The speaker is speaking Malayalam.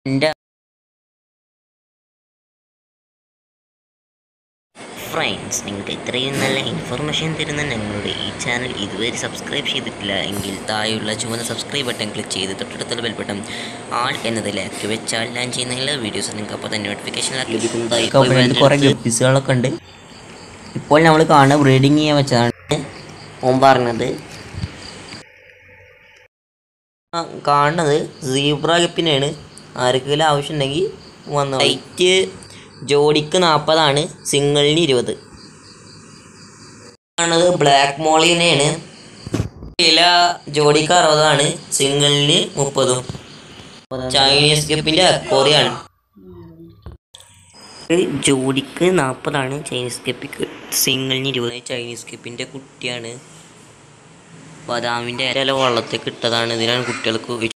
എൻ്റെ ഫ്രണ്ട്സ് നിങ്ങൾക്ക് ഇത്രയും നല്ല ഇൻഫർമേഷൻ തരുന്ന ഞങ്ങളുടെ ഈ ചാനൽ ഇതുവരെ സബ്സ്ക്രൈബ് ചെയ്തിട്ടില്ല എങ്കിൽ താഴെയുള്ള ചുവന്ന സബ്സ്ക്രൈബ് ബട്ടൺ ക്ലിക്ക് ചെയ്ത് തൊട്ടടുത്തുള്ള ബെൽ ബട്ടൺ ആൾ എന്നതിലേക്ക് വെച്ചാൽ ഞാൻ ചെയ്യുന്ന എല്ലാ വീഡിയോസും നിങ്ങൾക്ക് അപ്പോൾ തന്നെ നോട്ടിഫിക്കേഷൻ ലഭിക്കുന്നതായി കുറേ ഗപ്പീസുകളൊക്കെ ഉണ്ട് ഇപ്പോൾ നമ്മൾ കാണുന്ന ബ്രീഡിങ് ചെയ്യാൻ വെച്ചതാണ് ഓൻ പറഞ്ഞത് ആ, കാണുന്നത് സീബ്ര ഗപ്പിനെയാണ് ആർക്കെങ്കിലും ആവശ്യമുണ്ടെങ്കിൽ വന്നു റൈറ്റ് ജോഡിക്ക് നാൽപ്പതാണ് സിംഗിളിന് ഇരുപത് കാണുന്നത് ബ്ലാക്ക് മോളിനെയാണ് വില ജോഡിക്ക് അറുപതാണ് സിംഗിളിന് മുപ്പതും ചൈനീസ് ഗപ്പിൻ്റെ അക്കോറിയാണ് ജോഡിക്ക് നാൽപ്പതാണ് ചൈനീസ് ഗപ്പിക്ക് സിംഗിളിന് ഇരുപത് ചൈനീസ് ഗപ്പിൻ്റെ കുട്ടിയാണ് ബദാമിൻ്റെ ഇല വെള്ളത്തേക്ക് ഇട്ടതാണ് ഇതിനാണ് കുട്ടികൾക്ക്